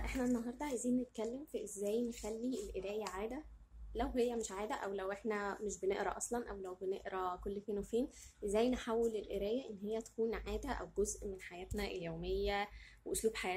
احنا النهاردة عايزين نتكلم في ازاي نخلي القراية عادة لو هي مش عادة او لو احنا مش بنقرا اصلا او لو بنقرا كل فين وفين ازاي نحول القراية ان هي تكون عادة او جزء من حياتنا اليومية واسلوب حياتنا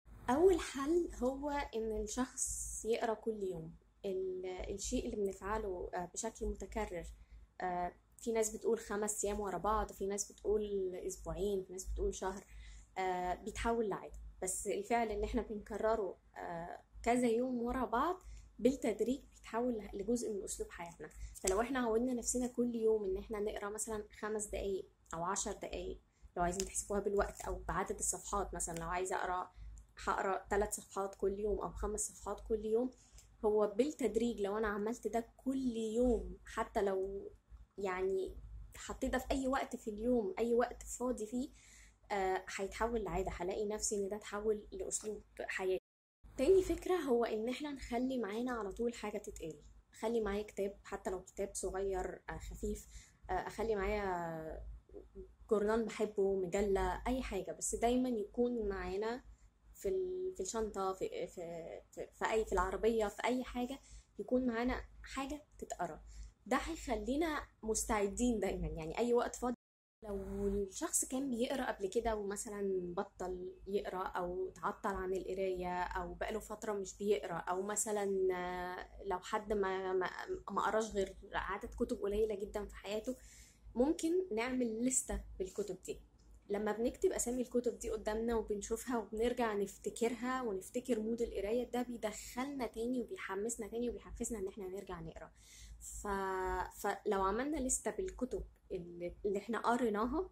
اول حل هو ان الشخص يقرا كل يوم ال- الشيء اللي بنفعله آه، بشكل متكرر آه، في ناس بتقول خمس ايام ورا بعض في ناس بتقول اسبوعين في ناس بتقول شهر آه، بيتحول لعادة بس الفعل اللي احنا بنكرره آه، كذا يوم ورا بعض بالتدريج بيتحول لجزء من اسلوب حياتنا فلو احنا عودنا نفسنا كل يوم ان احنا نقرا مثلا خمس دقايق او عشر دقايق لو عايزين تحسبوها بالوقت او بعدد الصفحات مثلا لو عايزه اقرا هقرا ثلاث صفحات كل يوم او خمس صفحات كل يوم هو بالتدريج لو انا عملت ده كل يوم حتى لو يعني حطيت ده في اي وقت في اليوم اي وقت فاضي فيه آه، هيتحول لعادة هلاقي نفسي ان ده اتحول لاسلوب حياة تاني فكرة هو ان احنا نخلي معانا على طول حاجة تتقري اخلي معايا كتاب حتى لو كتاب صغير آه، خفيف آه، اخلي معايا جورنال بحبه مجلة اي حاجة بس دايما يكون معانا في ال- في الشنطة في في في, في اي في العربية في اي حاجة يكون معانا حاجة تتقرا ده هيخلينا مستعدين دايما يعني اي وقت فاضي لو الشخص كان بيقرا قبل كده ومثلا بطل يقرا او تعطل عن القرايه او بقاله فتره مش بيقرا او مثلا آه، لو حد ما ما ما قراش غير عدد كتب قليله جدا في حياته ممكن نعمل لستة بالكتب دي لما بنكتب اسامي الكتب دي قدامنا وبنشوفها وبنرجع نفتكرها ونفتكر مود القرايه ده بيدخلنا تاني وبيحمسنا تاني وبيحفزنا ان احنا نرجع نقرا ف... فلو عملنا لستة بالكتب اللي, اللي احنا قريناها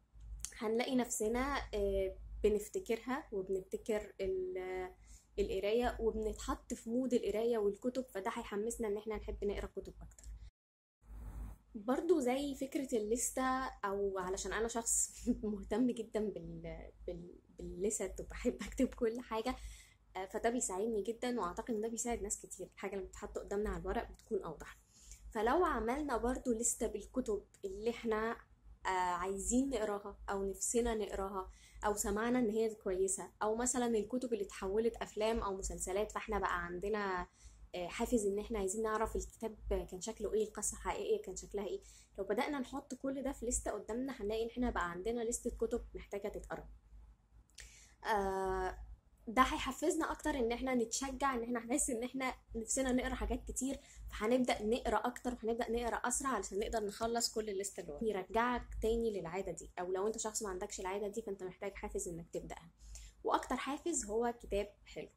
هنلاقي نفسنا آه، بنفتكرها وبنفتكر ال- القراية وبنتحط في مود القراية والكتب فده هيحمسنا ان احنا نحب نقرا كتب اكتر برضو زي فكرة الليستة او علشان انا شخص مهتم جدا بال... بال... بالليست وبحب اكتب كل حاجة آه، فده بيساعدني جدا واعتقد ان ده بيساعد ناس كتير الحاجة لما بتتحط قدامنا على الورق بتكون اوضح فلو عملنا برضو لستة بالكتب اللي احنا آه، عايزين نقراها او نفسنا نقراها او سمعنا ان هي كويسة او مثلا الكتب اللي اتحولت افلام او مسلسلات فاحنا بقى عندنا آه، حافز ان احنا عايزين نعرف الكتاب كان شكله ايه القصة الحقيقية كان شكلها ايه لو بدأنا نحط كل ده في لستة قدامنا هنلاقي ان احنا بقى عندنا لستة كتب محتاجة تتقرا آه، ده هيحفزنا اكتر ان احنا نتشجع ان احنا نحس ان احنا نفسنا نقرا حاجات كتير فهنبدا نقرا اكتر وهنبدا نقرا اسرع علشان نقدر نخلص كل الليست اللي ورانا يرجعك تاني للعاده دي او لو انت شخص ما عندكش العاده دي فانت محتاج حافز انك تبداها واكتر حافز هو كتاب حلو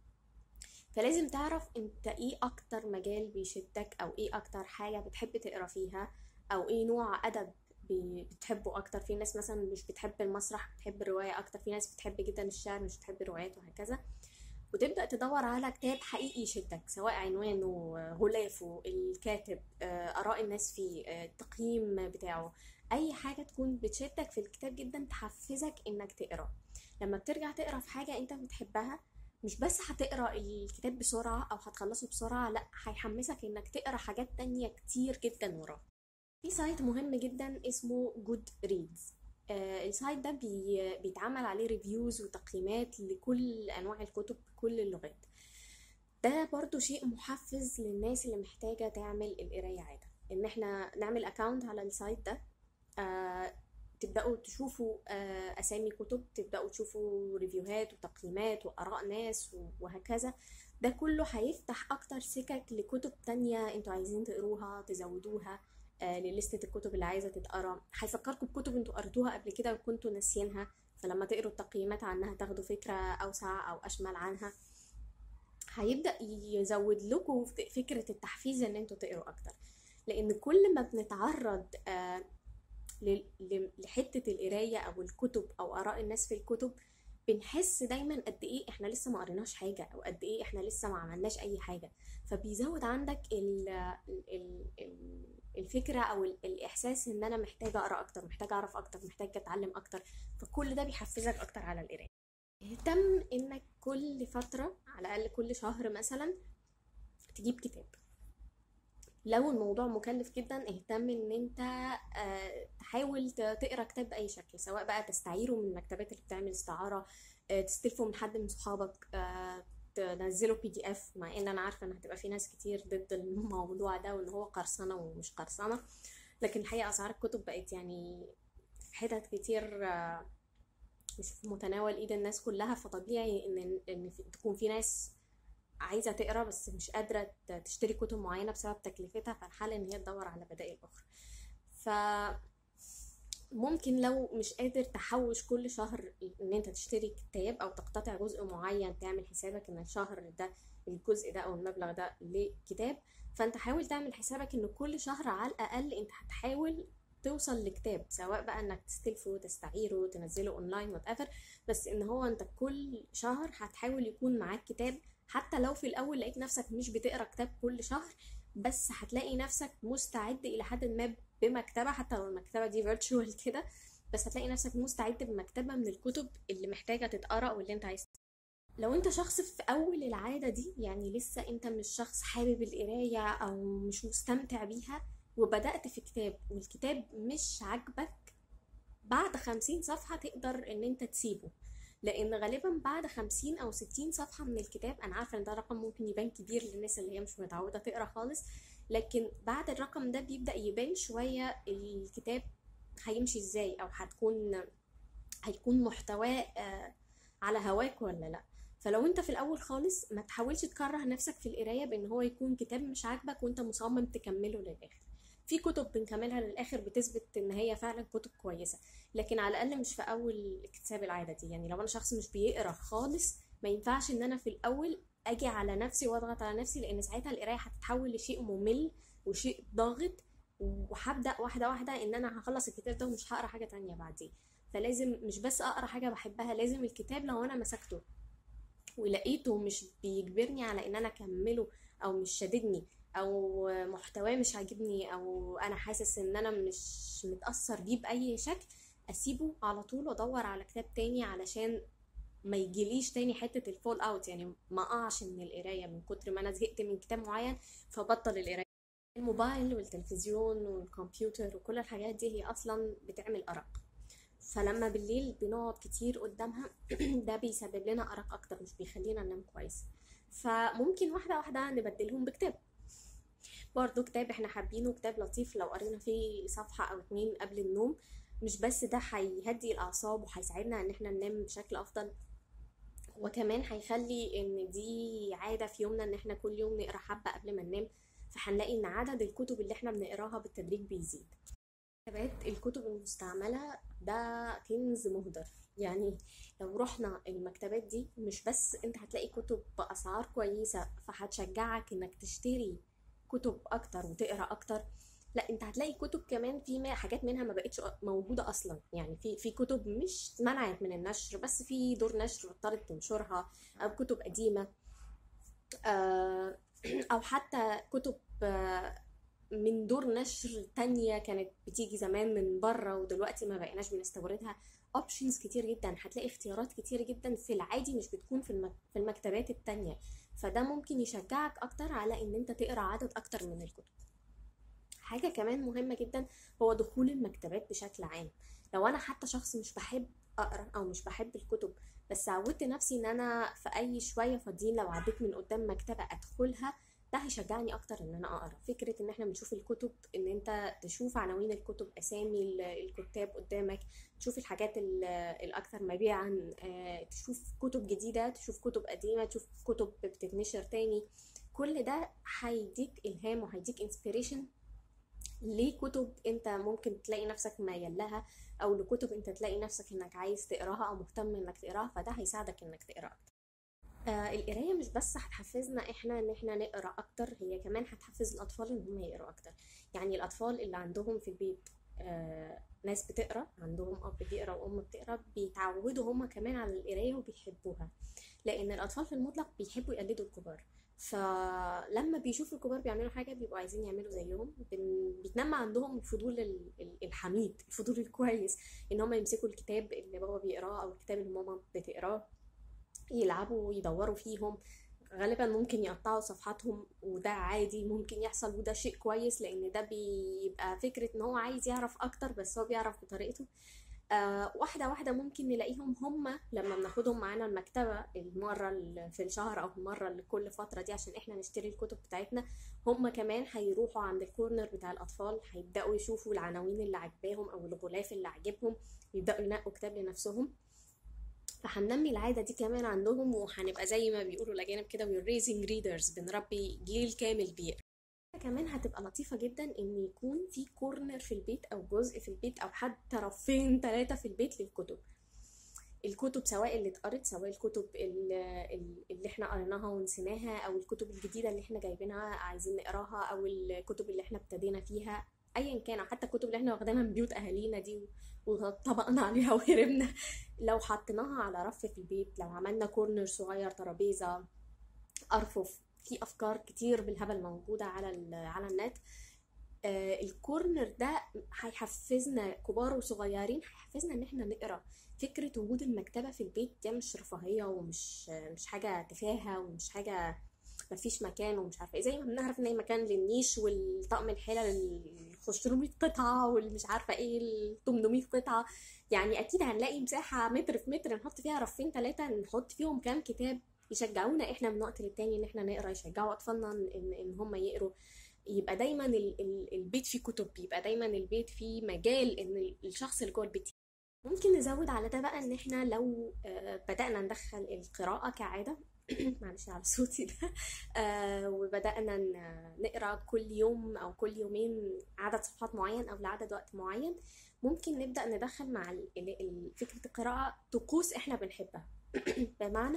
فلازم تعرف انت ايه اكتر مجال بيشدك او ايه اكتر حاجه بتحب تقرا فيها او ايه نوع ادب بي- بتحبه اكتر في ناس مثلا مش بتحب المسرح بتحب الروايه اكتر في ناس بتحب جدا الشعر مش بتحب الروايات وهكذا وتبدأ تدور على كتاب حقيقي يشدك سواء عنوانه غلافه الكاتب آه، آراء الناس فيه آه، التقييم بتاعه أي حاجة تكون بتشدك في الكتاب جدا تحفزك إنك تقرا لما بترجع تقرا في حاجة أنت بتحبها مش بس هتقرا الكتاب بسرعة أو هتخلصه بسرعة لأ هيحمسك إنك تقرا حاجات تانية كتير جدا وراه في سايت مهم جدا اسمه جود ريدز السايت ده بي بيتعمل عليه ريفيوز وتقييمات لكل انواع الكتب بكل اللغات ده برضو شيء محفز للناس اللي محتاجة تعمل القراية عادة ان احنا نعمل اكاونت على السايت ده آه تبدأوا تشوفوا آه اسامي كتب تبدأوا تشوفوا ريفيوهات وتقييمات واراء ناس وهكذا ده كله هيفتح اكتر سكك لكتب تانية انتوا عايزين تقروها تزودوها آه، للستة الكتب اللي عايزة تتقرا هيفكركم بكتب انتوا قريتوها قبل كده وكنتوا ناسيينها فلما تقروا التقييمات عنها تاخدوا فكرة أوسع أو أشمل عنها هيبدأ يزود لكم فكرة التحفيز ان انتوا تقروا أكتر لأن كل ما بنتعرض آه، ل- ل- لحتة القراية أو الكتب أو آراء الناس في الكتب بنحس دايما قد ايه احنا لسه ما قريناش حاجة او قد ايه احنا لسه ما عملناش اي حاجة فبيزود عندك ال ال ال الفكرة او ال- الاحساس ان انا محتاجة اقرا اكتر محتاجة اعرف اكتر محتاجة اتعلم اكتر فكل ده بيحفزك اكتر على القراية اهتم انك كل فترة على الاقل كل شهر مثلا تجيب كتاب لو الموضوع مكلف جدا اهتم ان انت آه، تحاول ت- تقرا كتاب باي شكل سواء بقى تستعيره من المكتبات اللي بتعمل استعاره آه، تستلفه من حد من صحابك آه، تنزله بي دي اف مع ان انا عارفه ان هتبقى في ناس كتير ضد الموضوع ده وان هو قرصنه ومش قرصنه لكن الحقيقه اسعار الكتب بقت يعني في حتت كتير آه، مش في متناول ايد الناس كلها فطبيعي ان ان في- تكون في ناس عايزه تقرا بس مش قادره ت- تشتري كتب معينه بسبب تكلفتها فالحل ان هي تدور على بدائل اخرى ف ممكن لو مش قادر تحوش كل شهر ان انت تشتري كتاب او تقتطع جزء معين تعمل حسابك ان الشهر ده الجزء ده او المبلغ ده لكتاب فانت حاول تعمل حسابك ان كل شهر على الاقل انت هتحاول توصل لكتاب سواء بقى انك تستلفه تستعيره تنزله اونلاين وات بس ان هو انت كل شهر هتحاول يكون معاك كتاب حتى لو في الاول لقيت نفسك مش بتقرا كتاب كل شهر بس هتلاقي نفسك مستعد الى حد ما بمكتبه حتى لو المكتبه دي فيرتشوال كده بس هتلاقي نفسك مستعد بمكتبه من الكتب اللي محتاجه تتقرا واللي انت عايز لو انت شخص في اول العاده دي يعني لسه انت مش شخص حابب القرايه او مش مستمتع بيها وبدات في كتاب والكتاب مش عاجبك بعد خمسين صفحه تقدر ان انت تسيبه لان غالبا بعد خمسين او ستين صفحه من الكتاب انا عارفه ان ده رقم ممكن يبان كبير للناس اللي هي مش متعوده تقرا خالص لكن بعد الرقم ده بيبدا يبان شويه الكتاب هيمشي ازاي او هتكون هيكون محتواه آه، على هواك ولا لا فلو انت في الاول خالص ما تحاولش تكره نفسك في القرايه بان هو يكون كتاب مش عاجبك وانت مصمم تكمله للاخر في كتب بنكملها للاخر بتثبت ان هي فعلا كتب كويسه لكن على الاقل مش في اول اكتساب العاده دي يعني لو انا شخص مش بيقرا خالص ما ينفعش ان انا في الاول اجي على نفسي واضغط على نفسي لان ساعتها القرايه هتتحول لشيء ممل وشيء ضاغط وهبدا واحده واحده ان انا هخلص الكتاب ده ومش هقرا حاجه تانية بعديه فلازم مش بس اقرا حاجه بحبها لازم الكتاب لو انا مسكته ولقيته مش بيجبرني على ان انا اكمله او مش شاددني او محتواه مش عاجبني او انا حاسس ان انا مش متاثر بيه باي شكل اسيبه على طول وادور على كتاب تاني علشان ما يجيليش تاني حته الفول اوت يعني ما اقعش من القرايه من كتر ما انا زهقت من كتاب معين فبطل القرايه الموبايل والتلفزيون والكمبيوتر وكل الحاجات دي هي اصلا بتعمل ارق فلما بالليل بنقعد كتير قدامها ده بيسبب لنا ارق اكتر مش بيخلينا ننام كويس فممكن واحده واحده نبدلهم بكتاب برضو كتاب احنا حابينه كتاب لطيف لو قرينا فيه صفحه او اتنين قبل النوم مش بس ده هيهدي الاعصاب وهيساعدنا ان احنا ننام بشكل افضل وكمان هيخلي ان دي عاده في يومنا ان احنا كل يوم نقرا حبه قبل ما ننام فهنلاقي ان عدد الكتب اللي احنا بنقراها بالتدريج بيزيد مكتبات الكتب المستعملة ده كنز مهدر يعني لو رحنا المكتبات دي مش بس انت هتلاقي كتب بأسعار كويسة فهتشجعك انك تشتري كتب اكتر وتقرا اكتر لا انت هتلاقي كتب كمان في ما- حاجات منها ما بقتش موجودة اصلا يعني في في كتب مش منعت من النشر بس في دور نشر اضطرت تنشرها او كتب قديمة آه، او حتى كتب آه، من دور نشر تانية كانت بتيجي زمان من بره ودلوقتي ما بقيناش بنستوردها اوبشنز كتير جدا هتلاقي اختيارات كتير جدا في العادي مش بتكون في المك... في المكتبات التانية فده ممكن يشجعك اكتر على ان انت تقرا عدد اكتر من الكتب حاجة كمان مهمة جدا هو دخول المكتبات بشكل عام لو انا حتى شخص مش بحب اقرا او مش بحب الكتب بس عودت نفسي ان انا في اي شوية فاضيين لو عديت من قدام مكتبة ادخلها ده هيشجعني اكتر ان انا اقرا فكره ان احنا بنشوف الكتب ان انت تشوف عناوين الكتب اسامي ال- الكتاب قدامك تشوف الحاجات ال- الاكثر مبيعا آه، تشوف كتب جديده تشوف كتب قديمه تشوف كتب بتتنشر تاني كل ده هيديك الهام وهيديك انسبيريشن لكتب انت ممكن تلاقي نفسك ميال لها او لكتب انت تلاقي نفسك انك عايز تقراها او مهتم انك تقراها فده هيساعدك انك تقرا اكتر آه القراية مش بس هتحفزنا احنا ان احنا نقرا اكتر هي كمان هتحفز الاطفال ان هم يقروا اكتر يعني الاطفال اللي عندهم في البيت آه ناس بتقرا عندهم اب بيقرا وام بتقرا بيتعودوا هم كمان على القراية وبيحبوها لان الاطفال في المطلق بيحبوا يقلدوا الكبار فلما بيشوفوا الكبار بيعملوا حاجة بيبقوا عايزين يعملوا زيهم بن- بيتنمى عندهم الفضول ال- ال- الحميد الفضول الكويس ان هم يمسكوا الكتاب اللي بابا بيقراه او الكتاب اللي ماما بتقراه يلعبوا ويدوروا فيهم غالبا ممكن يقطعوا صفحاتهم وده عادي ممكن يحصل وده شيء كويس لان ده بيبقى فكرة ان هو عايز يعرف اكتر بس هو بيعرف بطريقته آه واحدة واحدة ممكن نلاقيهم هم لما بناخدهم معانا المكتبة المرة ال- في الشهر أو المرة اللي كل فترة دي عشان احنا نشتري الكتب بتاعتنا هم كمان هيروحوا عند الكورنر بتاع الأطفال هيبدأوا يشوفوا العناوين اللي عجباهم أو الغلاف اللي عجبهم يبدأوا ينقوا كتاب لنفسهم فهننمي العادة دي كمان عندهم وهنبقى زي ما بيقولوا الأجانب كده we're raising readers بنربي جيل كامل بيقرا كمان هتبقى لطيفة جدا ان يكون في كورنر في البيت او جزء في البيت او حتى رفين ثلاثة في البيت للكتب الكتب سواء اللي اتقرت سواء الكتب ال- ال- اللي احنا قريناها ونسيناها او الكتب الجديدة اللي احنا جايبينها عايزين نقراها او الكتب اللي احنا ابتدينا فيها ايا كان أو حتى الكتب اللي احنا واخدينها من بيوت اهالينا دي وطبقنا عليها وهربنا لو حطيناها على رف في البيت لو عملنا كورنر صغير ترابيزة ارفف في افكار كتير بالهبل موجوده على ال- على النت آه، الكورنر ده هيحفزنا كبار وصغيرين هيحفزنا ان احنا نقرا فكره وجود المكتبه في البيت ده مش رفاهيه ومش مش حاجه تفاهه ومش حاجه مفيش مكان ومش عارفه ايه زي ما بنعرف ان هي مكان للنيش والطقم الحلل ال 500 قطعه والمش عارفه ايه ال 800 قطعه يعني اكيد هنلاقي مساحه متر في متر نحط فيها رفين ثلاثه نحط فيهم كام كتاب يشجعونا احنا من وقت للتاني ان احنا نقرا يشجعوا اطفالنا ان ان هم يقروا يبقى دايما ال- ال- البيت فيه كتب يبقى دايما البيت فيه مجال ان ال- الشخص اللي جوه البيت ممكن نزود على ده بقى ان احنا لو آه، بدأنا ندخل القراءة كعادة معلش على صوتي ده آه، وبدأنا ن- نقرا كل يوم او كل يومين عدد صفحات معين او لعدد وقت معين ممكن نبدأ ندخل مع ال- ال- ال- فكرة القراءة طقوس احنا بنحبها بمعنى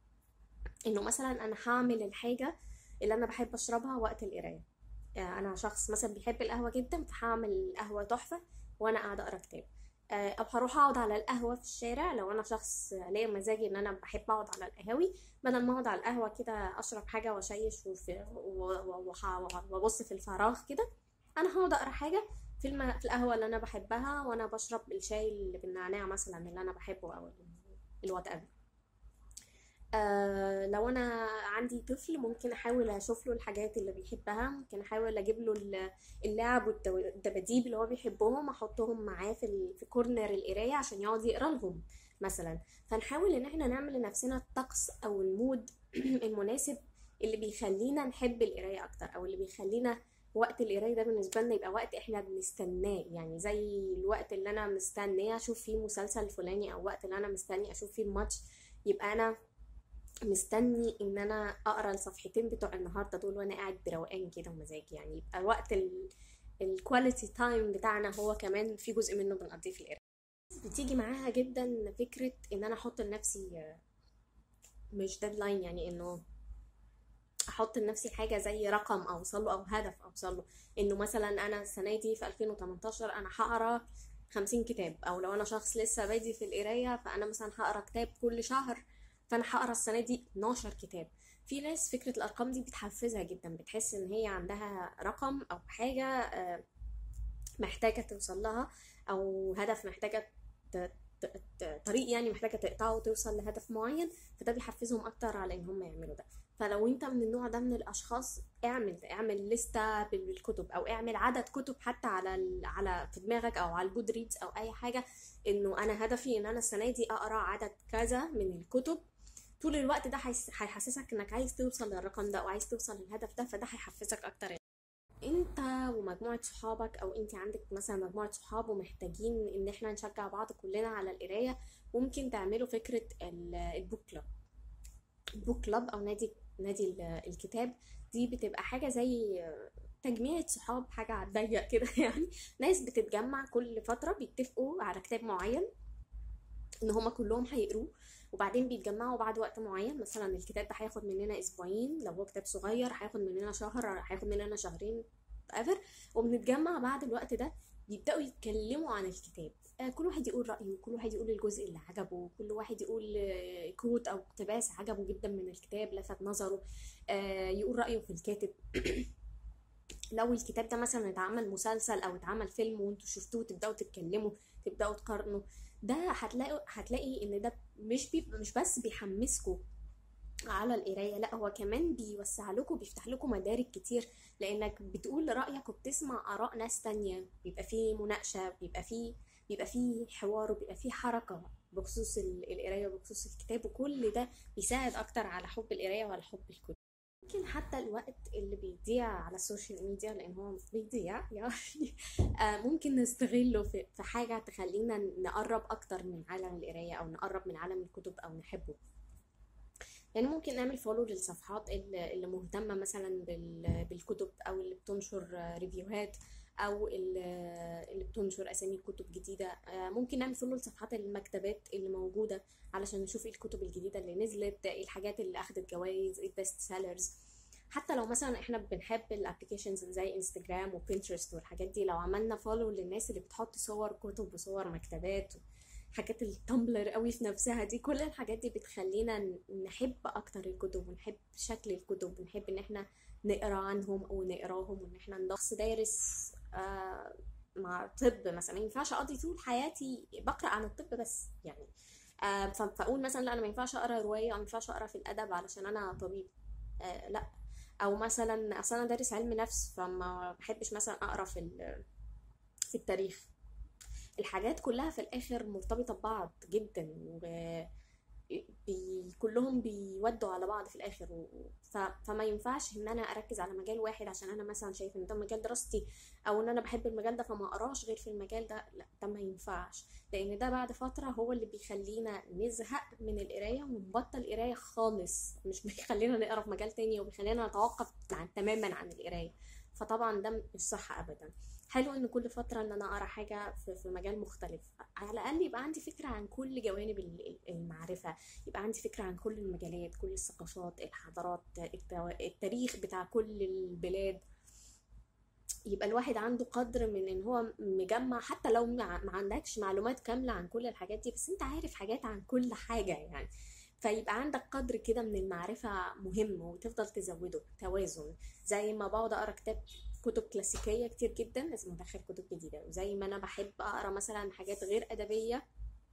انه مثلا انا هعمل الحاجه اللي انا بحب اشربها وقت القرايه يعني انا شخص مثلا بيحب القهوه جدا فهعمل قهوه تحفه وانا قاعده اقرا كتاب آه، او هروح اقعد على القهوه في الشارع لو انا شخص ليا مزاجي ان انا بحب اقعد على القهاوي بدل ما اقعد على القهوه كده اشرب حاجه واشيش وفي- و- و- وح- وابص في الفراغ كده انا هقعد اقرا حاجه في الم... في القهوه اللي انا بحبها وانا بشرب الشاي اللي بالنعناع مثلا اللي انا بحبه او الوات ايفر آه لو انا عندي طفل ممكن احاول اشوف له الحاجات اللي بيحبها ممكن احاول اجيب له ال- اللعب والدباديب اللي هو بيحبهم احطهم معاه في ال- في كورنر القرايه عشان يقعد يقرا لهم مثلا فنحاول ان احنا نعمل لنفسنا الطقس او المود المناسب اللي بيخلينا نحب القرايه اكتر او اللي بيخلينا وقت القرايه ده بالنسبه لنا يبقى وقت احنا بنستناه يعني زي الوقت اللي انا مستنيه اشوف فيه مسلسل فلاني او وقت اللي انا مستني اشوف فيه الماتش يبقى انا مستني ان انا اقرا الصفحتين بتوع النهارده دول وانا قاعد بروقان كده ومزاج يعني يبقى وقت الكواليتي تايم بتاعنا هو كمان في جزء منه بنقضيه في القرايه بتيجي معاها جدا فكره ان انا احط لنفسي آه، مش ديدلاين يعني انه احط لنفسي حاجه زي رقم اوصل له او هدف اوصل له انه مثلا انا السنه دي في 2018 انا هقرا 50 كتاب او لو انا شخص لسه بادي في القرايه فانا مثلا هقرا كتاب كل شهر فانا هقرا السنه دي 12 كتاب في ناس فكره الارقام دي بتحفزها جدا بتحس ان هي عندها رقم او حاجه آه، محتاجه توصل لها او هدف محتاجه ت- ت- ت- طريق يعني محتاجه تقطعه وتوصل لهدف معين فده بيحفزهم اكتر على ان هم يعملوا ده فلو انت من النوع ده من الاشخاص اعمل اعمل لستة بالكتب او اعمل عدد كتب حتى على ال- على في دماغك او على الجود ريدز او اي حاجه انه انا هدفي ان انا السنه دي اقرا عدد كذا من الكتب طول الوقت ده هيس- هيحسسك انك عايز توصل للرقم ده وعايز توصل للهدف ده فده هيحفزك اكتر انت ومجموعة صحابك او انت عندك مثلا مجموعة صحاب ومحتاجين ان احنا نشجع بعض كلنا على القراية ممكن تعملوا فكرة ال- البوك كلاب البوك كلاب او نادي نادي ال- الكتاب دي بتبقى حاجة زي تجميعة صحاب حاجة على الضيق كده يعني ناس بتتجمع كل فترة بيتفقوا على كتاب معين ان هما كلهم هيقروه وبعدين بيتجمعوا بعد وقت معين مثلا الكتاب ده هياخد مننا اسبوعين لو هو كتاب صغير هياخد مننا شهر هياخد مننا شهرين ever وبنتجمع بعد الوقت ده يبداوا يتكلموا عن الكتاب آه، كل واحد يقول رايه كل واحد يقول الجزء اللي عجبه كل واحد يقول آه، كوت او اقتباس عجبه جدا من الكتاب لفت نظره آه، يقول رايه في الكاتب لو الكتاب ده مثلا اتعمل مسلسل او اتعمل فيلم وانتوا شفتوه تبداوا تتكلموا تبداوا تقارنوا ده هتلاقوا هتلاقي ان ده مش بي مش بس بيحمسكوا على القرايه لا هو كمان بيوسع لكم بيفتح لكم مدارك كتير لانك بتقول رايك وبتسمع اراء ناس تانية بيبقى فيه مناقشه بيبقى فيه بيبقى فيه حوار وبيبقى فيه حركة بخصوص ال- القراية وبخصوص الكتاب وكل ده بيساعد أكتر على حب القراية وعلى حب الكتب ممكن حتى الوقت اللي بيضيع على السوشيال ميديا لان هو بيضيع يعني آه، ممكن نستغله في في حاجة تخلينا نقرب اكتر من عالم القراية او نقرب من عالم الكتب او نحبه يعني ممكن نعمل فولو للصفحات اللي اللي مهتمة مثلا بال- بالكتب أو اللي بتنشر ريفيوهات أو اللي اللي بتنشر أسامي كتب جديدة آه، ممكن نعمل فولو لصفحات المكتبات اللي موجودة علشان نشوف ايه الكتب الجديدة اللي نزلت ايه الحاجات اللي أخدت جوائز ايه البيست سيلرز حتى لو مثلا احنا بنحب الابلكيشنز زي انستجرام وبنترست والحاجات دي لو عملنا فولو للناس اللي بتحط صور كتب وصور مكتبات حاجات التمبلر قوي في نفسها دي كل الحاجات دي بتخلينا ن- نحب اكتر الكتب ونحب شكل الكتب ونحب ان احنا نقرا عنهم او نقراهم وان احنا شخص دارس آه مع طب مثلا ما ينفعش اقضي طول حياتي بقرا عن الطب بس يعني آه ف- فاقول مثلا لا انا ما ينفعش اقرا روايه او ما ينفعش اقرا في الادب علشان انا طبيب آه لا او مثلا اصل انا دارس علم نفس فما بحبش مثلا اقرا في ال- في التاريخ الحاجات كلها في الاخر مرتبطه ببعض جدا و بي كلهم بيودوا على بعض في الاخر و... ف... فما ينفعش ان انا اركز على مجال واحد عشان انا مثلا شايف ان ده مجال دراستي او ان انا بحب المجال ده فما اقراش غير في المجال ده لا ده ما ينفعش لان ده بعد فتره هو اللي بيخلينا نزهق من القرايه ونبطل قرايه خالص مش بيخلينا نقرا في مجال تاني وبيخلينا نتوقف عن تماما عن القرايه فطبعا ده مش صح ابدا حلو ان كل فتره ان انا اقرا حاجه في في مجال مختلف على الاقل يبقى عندي فكره عن كل جوانب ال- ال- المعرفه يبقى عندي فكره عن كل المجالات كل الثقافات الحضارات التوا- التاريخ بتاع كل البلاد يبقى الواحد عنده قدر من ان هو مجمع حتى لو ما ما عندكش معلومات كامله عن كل الحاجات دي بس انت عارف حاجات عن كل حاجه يعني فيبقى عندك قدر كده من المعرفة مهم وتفضل تزوده توازن زي ما بقعد أقرأ كتاب كتب كلاسيكية كتير جدا لازم أدخل كتب جديدة وزي ما أنا بحب أقرأ مثلا حاجات غير أدبية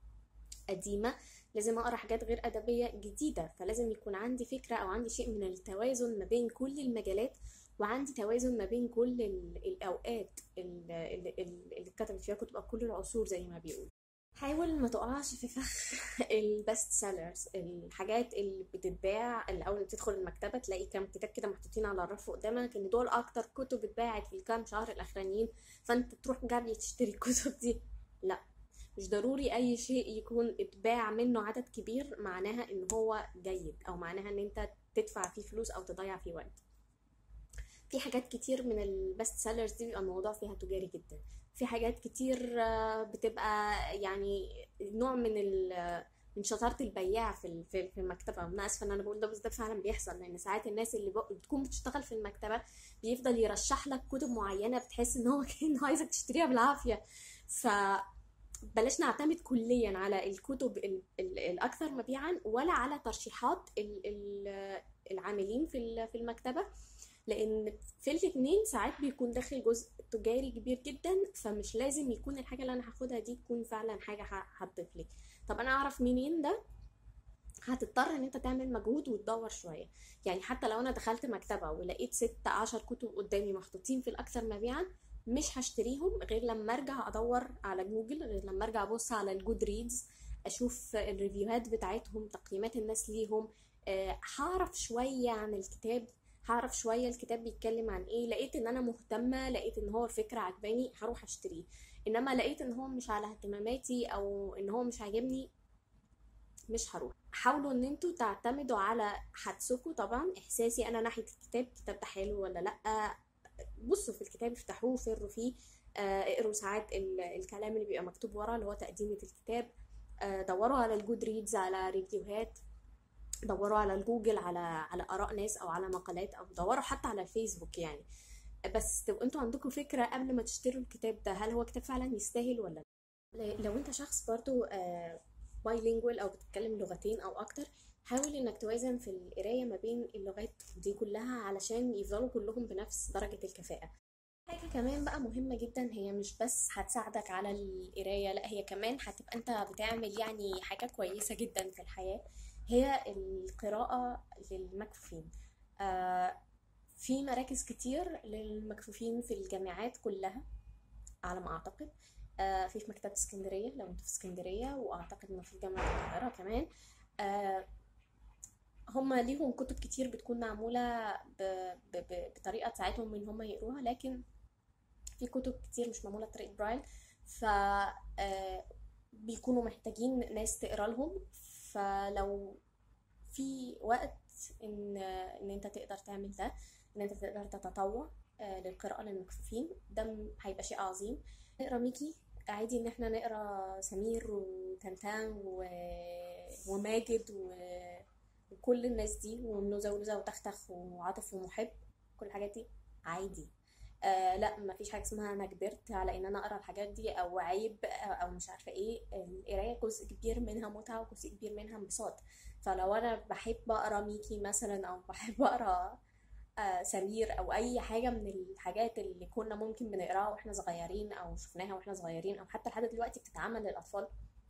قديمة لازم أقرأ حاجات غير أدبية جديدة فلازم يكون عندي فكرة أو عندي شيء من التوازن ما بين كل المجالات وعندي توازن ما بين كل ال- الأوقات ال- ال- ال- اللي اتكتبت فيها كتب أو كل العصور زي ما بيقولوا حاول ما تقعش في فخ البست سيلرز الحاجات اللي بتتباع اللي اول ما تدخل المكتبه تلاقي كام كتاب كده محطوطين على الرف قدامك ان دول اكتر كتب اتباعت في الكام شهر الاخرانيين فانت تروح جري تشتري الكتب دي لا مش ضروري اي شيء يكون اتباع منه عدد كبير معناها ان هو جيد او معناها ان انت تدفع فيه فلوس او تضيع فيه وقت في حاجات كتير من البست سيلرز دي بيبقى الموضوع فيها تجاري جدا في حاجات كتير آه، بتبقى يعني نوع من ال من شطارة البياع في ال- في في المكتبة أنا آسفة إن أنا بقول ده بس ده فعلا بيحصل لأن ساعات الناس اللي بق- بتكون بتشتغل في المكتبة بيفضل يرشح لك كتب معينة بتحس إن هو كأنه عايزك تشتريها بالعافية ف بلاش نعتمد كليا على الكتب ال- ال- الأكثر مبيعا ولا على ترشيحات ال- ال- العاملين في ال- في المكتبة لان في الاثنين ساعات بيكون داخل جزء تجاري كبير جدا فمش لازم يكون الحاجه اللي انا هاخدها دي تكون فعلا حاجه ه- هتضيف لي طب انا اعرف منين ده هتضطر ان انت تعمل مجهود وتدور شويه يعني حتى لو انا دخلت مكتبه ولقيت ست عشر كتب قدامي محطوطين في الاكثر مبيعا مش هشتريهم غير لما ارجع ادور على جوجل غير لما ارجع ابص على الجود ريدز اشوف الريفيوهات بتاعتهم تقييمات الناس ليهم آه، هعرف شويه عن الكتاب هعرف شويه الكتاب بيتكلم عن ايه لقيت ان انا مهتمه لقيت ان هو الفكره عجباني هروح اشتريه انما لقيت ان هو مش على اهتماماتي او ان هو مش عاجبني مش هروح حاولوا ان انتوا تعتمدوا على حدسكوا طبعا احساسي انا ناحيه الكتاب الكتاب ده حلو ولا لا بصوا في الكتاب افتحوه فروا فيه آه، اقروا ساعات ال- الكلام اللي بيبقى مكتوب ورا اللي هو تقديمة الكتاب آه، دوروا على الجود ريدز على ريفيوهات دوروا على الجوجل على على اراء ناس او على مقالات او دوروا حتى على الفيسبوك يعني بس تبقوا انتوا عندكم فكره قبل ما تشتروا الكتاب ده هل هو كتاب فعلا يستاهل ولا لا لو انت شخص برضو بايلينجوال او بتتكلم لغتين او اكتر حاول انك توازن في القرايه ما بين اللغات دي كلها علشان يفضلوا كلهم بنفس درجه الكفاءه حاجة كمان بقى مهمة جدا هي مش بس هتساعدك على القراية لا هي كمان هتبقى انت بتعمل يعني حاجة كويسة جدا في الحياة هي القراءة للمكفوفين آه في مراكز كتير للمكفوفين في الجامعات كلها على ما أعتقد آه، في في مكتبة اسكندرية لو انتوا في اسكندرية واعتقد انه في جامعة القاهرة كمان آه، هما ليهم كتب كتير بتكون معمولة ب... ب... ب... بطريقة تساعدهم ان هما يقروها لكن في كتب كتير مش معمولة بطريقة برايل ف آه، بيكونوا محتاجين ناس تقرا لهم فلو في وقت ان ان انت تقدر تعمل ده ان انت تقدر تتطوع آه، للقراءة للمكفوفين ده م- هيبقى شيء عظيم نقرا ميكي عادي ان احنا نقرا سمير وتنتان و... وماجد و... وكل الناس دي ومنوزة ولوزة وتختخ وعاطف ومحب كل الحاجات دي عادي آه لا ما فيش حاجه اسمها انا كبرت على ان انا اقرا الحاجات دي او عيب او أو مش عارفه ايه القرايه جزء كبير منها متعه وجزء كبير منها انبساط فلو انا بحب اقرا ميكي مثلا او بحب اقرا آه سمير او اي حاجه من الحاجات اللي كنا ممكن بنقراها واحنا صغيرين او شفناها واحنا صغيرين او حتى لحد دلوقتي بتتعمل للاطفال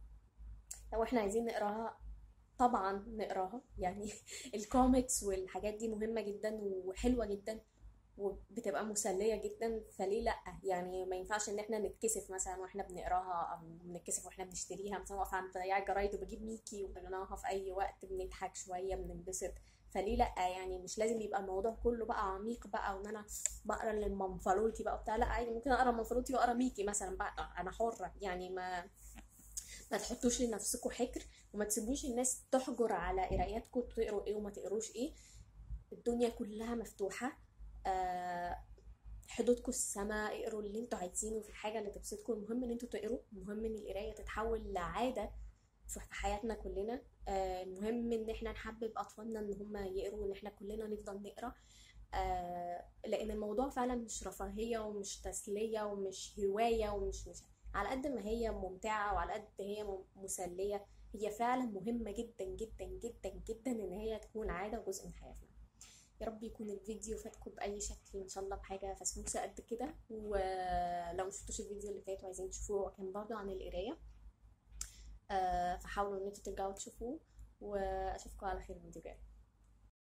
لو احنا عايزين نقراها طبعا نقراها يعني الكوميكس والحاجات دي مهمة جدا وحلوة جدا وبتبقى مسلية جدا فليه لأ يعني ما ينفعش ان احنا نتكسف مثلا واحنا بنقراها او نتكسف واحنا بنشتريها مثلا واقفة عند بياع الجرايد وبجيب ميكي وقريناها في اي وقت بنضحك شوية بننبسط فليه لأ يعني مش لازم يبقى الموضوع كله بقى عميق بقى وان انا بقرا للمنفلوطي بقى وبتاع لا عادي ممكن اقرا منفلوطي واقرا ميكي مثلا بقى انا حرة يعني ما ما تحطوش لنفسكم حكر وما تسيبوش الناس تحجر على قراياتكم تقروا ايه وما تقروش ايه الدنيا كلها مفتوحة آه، حدودكم السما اقروا اللي انتوا عايزينه في الحاجة اللي تبسطكم المهم ان انتوا تقروا المهم ان القراية تتحول لعادة في في حياتنا كلنا آه، المهم ان احنا نحبب اطفالنا ان هم يقروا وان احنا كلنا نفضل نقرا آه، لان الموضوع فعلا مش رفاهية ومش تسلية ومش هواية ومش مش على قد ما هي ممتعة وعلى قد هي م- مسلية هي فعلا مهمة جدا جدا جدا جدا ان هي تكون عادة وجزء من حياتنا يا رب يكون الفيديو فاتكم بأي شكل إن شاء الله بحاجة فسفوسة قد كده ولو مشفتوش الفيديو اللي فات وعايزين تشوفوه هو كان برضه عن القراية آه، فحاولوا إن انتوا ترجعوا تشوفوه وأشوفكم على خير الفيديو الجاي